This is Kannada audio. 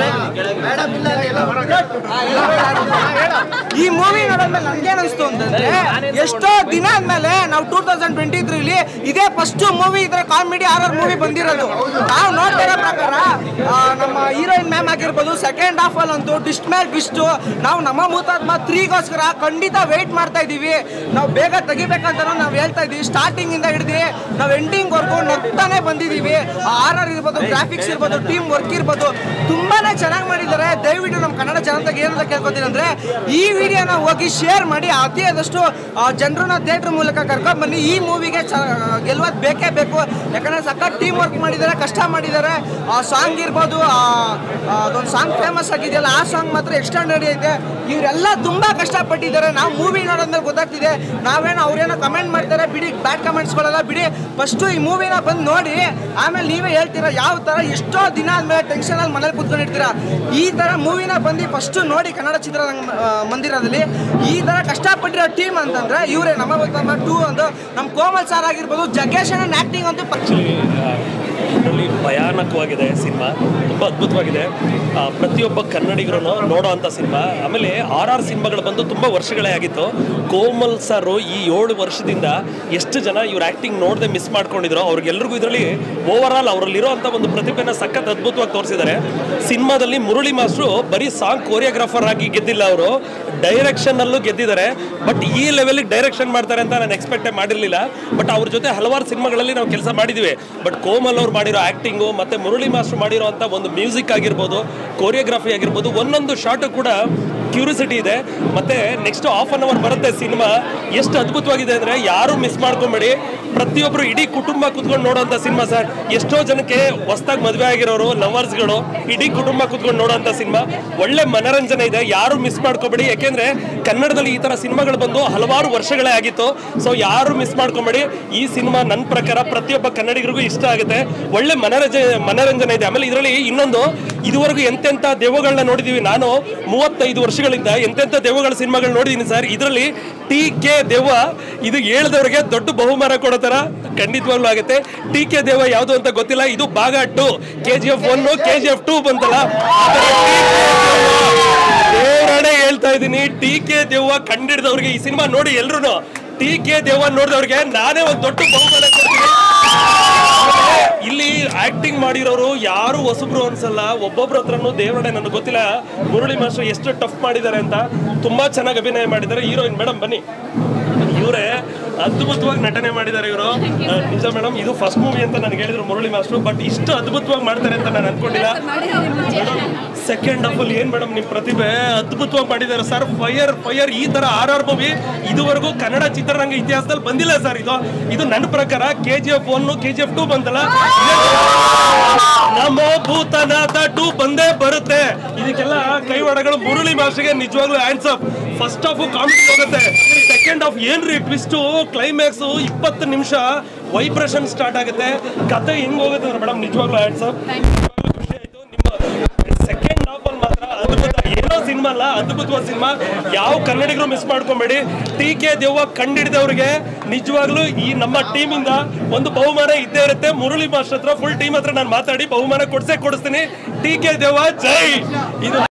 ಮಾಡಿದ್ದಾರೆ ಈ ಮೂವಿ ನೋಡೋದ್ಮೇಲೆ ನನ್ಗೇನ್ ಅನಿಸ್ತು ಅಂತಂದ್ರೆ ಎಷ್ಟೋ ದಿನ ಆದ್ಮೇಲೆ ನಾವು ಟೂ ತೌಸಂಡ್ ಟ್ವೆಂಟಿ ತ್ರೀಲಿ ಇದೇ ಫಸ್ಟ್ ಮೂವಿ ಇದ್ರೆ ಕಾಮಿಡಿ ಆರ್ ಮೂವಿ ಬಂದಿರೋದು ನಾವು ನೋಡ್ತಾ ಇರೋ ಪ್ರಕಾರ ಆ, ನಮ್ಮ ಹೀರೋಯಿನ್ ಮ್ಯಾಮ್ ಆಗಿರ್ಬೋದು ಸೆಕೆಂಡ್ ಹಾಫ್ ಅಲ್ಲಿ ಅಂತೂ ಡಿಸ್ಟ್ ಮೇಲೆ ಡಿಸ್ಟು ನಾವು ನಮ್ಮ ಮೂತಾತ್ಮ ತ್ರೀಗೋಸ್ಕರ ಖಂಡಿತ ವೆಯ್ಟ್ ಮಾಡ್ತಾ ಇದೀವಿ ನಾವು ಬೇಗ ತೆಗಿಬೇಕಂತ ನಾವು ಹೇಳ್ತಾ ಇದೀವಿ ಸ್ಟಾರ್ಟಿಂಗ್ ಇಂದ ಹಿಡಿದು ನಾವು ಎಂಡಿಂಗ್ ವರ್ಗು ನಗ್ತಾನೆ ಬಂದಿದೀವಿ ಆರ್ ಆರ್ ಇರ್ಬೋದು ಗ್ರಾಫಿಕ್ಸ್ ಇರ್ಬೋದು ಟೀಮ್ ವರ್ಕ್ ಇರ್ಬೋದು ತುಂಬಾನೇ ಚೆನ್ನಾಗಿ ಮಾಡಿದ್ದಾರೆ ದಯವಿಟ್ಟು ನಮ್ಮ ಕನ್ನಡ ಜನತೆಗೆ ಏನಂತ ಕೇಳ್ಕೊತೀನಿ ಅಂದ್ರೆ ಈ ವಿಡಿಯೋನ ಹೋಗಿ ಶೇರ್ ಮಾಡಿ ಅತಿ ಆದಷ್ಟು ಜನರನ್ನ ಥಿಯೇಟರ್ ಮೂಲಕ ಕರ್ಕೊಂಡು ಬನ್ನಿ ಈ ಮೂವಿಗೆ ಗೆಲ್ಲುವುದು ಬೇಕೇ ಬೇಕು ಯಾಕಂದ್ರೆ ಸಖತ್ ಟೀಮ್ ವರ್ಕ್ ಮಾಡಿದ್ದಾರೆ ಕಷ್ಟ ಮಾಡಿದ್ದಾರೆ ಆ ಸಾಂಗ್ ಇರ್ಬೋದು ಆ, ಆ, ಅದೊಂದು ಸಾಂಗ್ ಫೇಮಸ್ ಆಗಿದೆಯಲ್ಲ ಆ ಸಾಂಗ್ ಮಾತ್ರ ಎಕ್ಸ್ಟ್ರಾಂಡರಿ ಐತೆ ಇವರೆಲ್ಲ ತುಂಬಾ ಕಷ್ಟಪಟ್ಟಿದ್ದಾರೆ ನಾವು ಮೂವಿ ನೋಡೋದ್ಮೇಲೆ ಗೊತ್ತಾಗ್ತಿದೆ ನಾವೇನೋ ಅವ್ರೇನೋ ಕಮೆಂಟ್ ಮಾಡ್ತಾರೆ ಬಿಡಿ ಬ್ಯಾಡ್ ಕಮೆಂಟ್ಸ್ಗಳೆಲ್ಲ ಬಿಡಿ ಫಸ್ಟು ಈ ಮೂವಿನ ಬಂದು ನೋಡಿ ಆಮೇಲೆ ನೀವೇ ಹೇಳ್ತೀರಾ ಯಾವ ಥರ ಎಷ್ಟೋ ದಿನ ಆದ್ಮೇಲೆ ಟೆನ್ಷನಲ್ಲಿ ಮನೇಲಿ ಕೂತ್ಕೊಂಡಿರ್ತೀರಾ ಈ ಥರ ಮೂವಿನ ಬಂದು ಫಸ್ಟು ನೋಡಿ ಕನ್ನಡ ಚಿತ್ರರಂಗ ಆ, ಮಂದಿರದಲ್ಲಿ ಈ ಥರ ಕಷ್ಟಪಟ್ಟಿರೋ ಟೀಮ್ ಅಂತಂದ್ರೆ ಇವರೇ ನಮ್ಮ ನಮ್ಮ ಟೂ ಒಂದು ನಮ್ಮ ಕೋಮಲ್ ಸಾರ್ ಆಗಿರ್ಬೋದು ಜಗ್ಗೇಶ್ ಅಣ್ಣನ ಆ್ಯಕ್ಟಿಂಗ್ ಅಂತೂ ಪ- ಆ್ಯಕ್ಚುಲಿ ಇದರಲ್ಲಿ ಭಯಾನಕವಾಗಿದೆ ಸಿನಿಮಾ ತುಂಬ ಅದ್ಭುತವಾಗಿದೆ ಆ, ಪ್ರತಿಯೊಬ್ಬ ಕನ್ನಡಿಗರು ನೋಡೋ ಅಂಥ ಸಿನಿಮಾ ಆಮೇಲೆ ಆರ್ ಆರ್ ಸಿನಿಮಾಗಳು ಬಂದು ತುಂಬ ವರ್ಷಗಳೇ ಆಗಿತ್ತು ಕೋಮಲ್ ಸರ್ ಈ ಏಳು ವರ್ಷದಿಂದ ಎಷ್ಟು ಜನ ಇವ್ರ ಆ್ಯಕ್ಟಿಂಗ್ ನೋಡದೆ ಮಿಸ್ ಮಾಡ್ಕೊಂಡಿದ್ರು ಅವ್ರಿಗೆಲ್ರಿಗೂ ಇದರಲ್ಲಿ ಓವರ್ ಆಲ್ ಅವರಲ್ಲಿರೋ ಅಂಥ ಒಂದು ಪ್ರತಿಭೆನ ಸಖತ್ ಅದ್ಭುತವಾಗಿ ತೋರಿಸಿದ್ದಾರೆ ಸಿನಿಮಾದಲ್ಲಿ ಮುರಳಿ ಮಾಸ್ಟ್ರು ಬರೀ ಸಾಂಗ್ ಕೋರಿಯೋಗ್ರಾಫರ್ ಆಗಿ ಗೆದ್ದಿಲ್ಲ ಅವರು ಡೈರೆಕ್ಷನ್ನಲ್ಲೂ ಗೆದ್ದಿದ್ದಾರೆ ಬಟ್ ಈ ಲೆವೆಲ್ಗೆ ಡೈರೆಕ್ಷನ್ ಮಾಡ್ತಾರೆ ಅಂತ ನಾನು ಎಕ್ಸ್ಪೆಕ್ಟೇ ಮಾಡಿರಲಿಲ್ಲ ಬಟ್ ಅವ್ರ ಜೊತೆ ಹಲವಾರು ಸಿನಿಮಾಗಳಲ್ಲಿ ನಾವು ಕೆಲಸ ಮಾಡಿದ್ದೀವಿ ಬಟ್ ಕೋಮಲ್ ಅವ್ರು ಮಾಡಿರೋ ಆ್ಯಕ್ಟಿಂಗು ಮತ್ತು ಮುರಳಿ ಮಾಸ್ಟ್ರು ಮಾಡಿರೋ ಅಂಥ ಒಂದು ಮ್ಯೂಸಿಕ್ ಆಗಿರ್ಬೋದು ಕೋರಿಯೋಗ್ರಫಿ ಆಗಿರ್ಬೋದು ಒಂದೊಂದು ಶಾಟು ಕೂಡ ಕ್ಯೂರಿಸಿಟಿ ಇದೆ ಮತ್ತು ನೆಕ್ಸ್ಟ್ ಹಾಫ್ ಅನ್ ಅವರ್ ಬರುತ್ತೆ ಸಿನಿಮಾ ಎಷ್ಟು ಅದ್ಭುತವಾಗಿದೆ ಅಂದರೆ ಯಾರೂ ಮಿಸ್ ಮಾಡ್ಕೊಂಬೇಡಿ ಪ್ರತಿಯೊಬ್ಬರು ಇಡೀ ಕುಟುಂಬ ಕುತ್ಕೊಂಡು ನೋಡೋಂಥ ಸಿನಿಮಾ ಸರ್ ಎಷ್ಟೋ ಜನಕ್ಕೆ ಹೊಸ್ದಾಗಿ ಮದುವೆ ಆಗಿರೋರು ಲವರ್ಸ್ಗಳು ಇಡೀ ಕುಟುಂಬ ಕುತ್ಕೊಂಡು ನೋಡೋಂಥ ಸಿನಿಮಾ ಒಳ್ಳೆ ಮನರಂಜನೆ ಇದೆ ಯಾರು ಮಿಸ್ ಮಾಡ್ಕೋಬೇಡಿ ಯಾಕೆಂದ್ರೆ ಕನ್ನಡದಲ್ಲಿ ಈ ತರ ಸಿನಿಮಾಗಳು ಬಂದು ಹಲವಾರು ವರ್ಷಗಳೇ ಆಗಿತ್ತು ಸೊ ಯಾರು ಮಿಸ್ ಮಾಡ್ಕೊಬೇಡಿ ಈ ಸಿನಿಮಾ ನನ್ನ ಪ್ರಕಾರ ಪ್ರತಿಯೊಬ್ಬ ಕನ್ನಡಿಗರಿಗೂ ಇಷ್ಟ ಆಗುತ್ತೆ ಒಳ್ಳೆ ಮನರಂಜನೆ ಮನರಂಜನೆ ಇದೆ ಆಮೇಲೆ ಇದರಲ್ಲಿ ಇನ್ನೊಂದು ಇದುವರೆಗೂ ಎಂತೆಂಥ ದೆವ್ವಗಳನ್ನ ನೋಡಿದೀವಿ ನಾನು ಮೂವತ್ತೈದು ವರ್ಷಗಳಿಂದ ಎಂತೆಂಥ ದೆವ್ವಗಳ ಸಿನಿಮಾಗಳು ನೋಡಿದ್ದೀನಿ ಸರ್ ಇದರಲ್ಲಿ ಟಿ ಕೆ ದೆವ್ವ ಇದು ಹೇಳ್ದವ್ರಿಗೆ ದೊಡ್ಡ ಬಹುಮಾನ ಕೊಡೋ ಥರ ಖಂಡಿತವಾಗ್ಲೂ ಆಗುತ್ತೆ ಟಿ ಕೆ ದೆವ್ವ ಯಾವುದು ಅಂತ ಗೊತ್ತಿಲ್ಲ ಇದು ಭಾಗ two K G F one K G F two ಬಂತಲ್ಲ ಆ ಥರ ದೇವರೇ ಹೇಳ್ತಾ ಇದ್ದೀನಿ ಟಿ ಕೆ ದೆವ್ವ ಕಂಡಿಡ್ದವ್ರಿಗೆ ಈ ಸಿನಿಮಾ ನೋಡಿ ಎಲ್ರು ಟಿ ಕೆ ದೆವ್ವ ನೋಡಿದವ್ರಿಗೆ ನಾನೇ ಒಂದು ದೊಡ್ಡ ಬಹುಮಾನ ಕೊಡ್ತೀನಿ ಇಲ್ಲಿ ಆಕ್ಟಿಂಗ್ ಮಾಡಿರೋರು ಯಾರು ಹೊಸಬ್ರು ಅನ್ಸಲ್ಲ ಒಬ್ಬೊಬ್ರ ಹತ್ರನೂ ದೇವರಡೆ ನನಗೆ ಗೊತ್ತಿಲ್ಲ ಮುರಳಿ ಮಾಸ್ಟರ್ ಎಷ್ಟು ಟಫ್ ಮಾಡಿದ್ದಾರೆ ಅಂತ ತುಂಬಾ ಚೆನ್ನಾಗಿ ಅಭಿನಯ ಮಾಡಿದ್ದಾರೆ ಹೀರೋಯಿನ್ ಮೇಡಮ್ ಬನ್ನಿ ಇವರೇ ಅದ್ಭುತವಾಗಿ ನಟನೆ ಮಾಡಿದ್ದಾರೆ ಇವರು ನಿಜ ಮೇಡಮ್ ಇದು ಫಸ್ಟ್ ಮೂವಿ ಅಂತ ನನಗೆ ಹೇಳಿದ್ರು ಮುರಳಿ ಮಾಸ್ಟರ್ ಬಟ್ ಇಷ್ಟು ಅದ್ಭುತವಾಗಿ ಮಾಡ್ತಾರೆ ಅಂತ ನಾನು ಅನ್ಕೊಂಡಿಲ್ಲ ಸೆಕೆಂಡ್ ಹಾಫ್ ಅಲ್ಲಿ ಏನ್ ಮೇಡಮ್ ನಿಮ್ ಪ್ರತಿಭೆ ಅದ್ಭುತವಾಗಿ ಮಾಡಿದ್ದಾರೆ ಸರ್ ಫೈರ್ ಫೈರ್ ಈ ತರ ಆರ್ ಆರ್ ಮೂವಿ ಇದುವರೆಗೂ ಕನ್ನಡ ಚಿತ್ರರಂಗ ಇತಿಹಾಸದಲ್ಲಿ ಬಂದಿಲ್ಲ ಸರ್ ಇದು ಇದು ನನ್ನ ಪ್ರಕಾರ K G F one K G F two ಬಂತಲ್ಲ ನಮ್ಮ ಭೂತನಾಥ ಟೂ ಬಂದೇ ಬರುತ್ತೆ ಇದಕ್ಕೆಲ್ಲ ಕೈವಾಡಗಳು ಮುರಳಿ ಮಾಸ್ಟರ್ಗೆ ನಿಜವಾಗ್ಲೂ hands up first half comedy ಹೋಗುತ್ತೆ ಸೆಕೆಂಡ್ ಹಾಫ್ ಏನ್ರಿ ಟ್ವಿಸ್ಟು ಕ್ಲೈಮ್ಯಾಕ್ಸ್ ಇಪ್ಪತ್ತು ನಿಮಿಷ ವೈಬ್ರೇಷನ್ ಸ್ಟಾರ್ಟ್ ಆಗುತ್ತೆ ಕತೆ ಹೆಂಗ್ ಹೋಗುತ್ತೆ ಅಂದ್ರೆ ಮೇಡಮ್ ನಿಜವಾಗ್ಲೂ ಹ್ಯಾಂಡ್ಸ್ ಅಪ್ ಖುಷಿ ಆಯ್ತು ನಿಮ್ಮ ಸೆಕೆಂಡ್ ಹಾಫ್ ಅಲ್ಲಿ ಮಾತ್ರ ಅದ್ಭುತ ಏನೋ ಸಿನಿಮಾ ಅಲ್ಲ ಅದ್ಭುತವಾದ ಸಿನಿಮಾ ಯಾವ ಕನ್ನಡಿಗರು ಮಿಸ್ ಮಾಡ್ಕೊಂಬೇಡಿ ಟಿ ಕೆ ದೆವ್ವ ಕಂಡಿಡಿದವ್ರಿಗೆ ನಿಜವಾಗ್ಲೂ ಈ ನಮ್ಮ ಟೀಮ್ ಇಂದ ಒಂದು ಬಹುಮಾನ ಇದ್ದೇ ಇರುತ್ತೆ ಮುರಳಿ ಮಾಸ್ಟರ್ ಹತ್ರ ಫುಲ್ ಟೀಮ್ ಹತ್ರ ನಾನು ಮಾತಾಡಿ ಬಹುಮಾನ ಕೊಡ್ಸೇ ಕೊಡಿಸ್ತೀನಿ ಟಿ ಕೆ ದೆವ್ವ ಜೈ ಇದು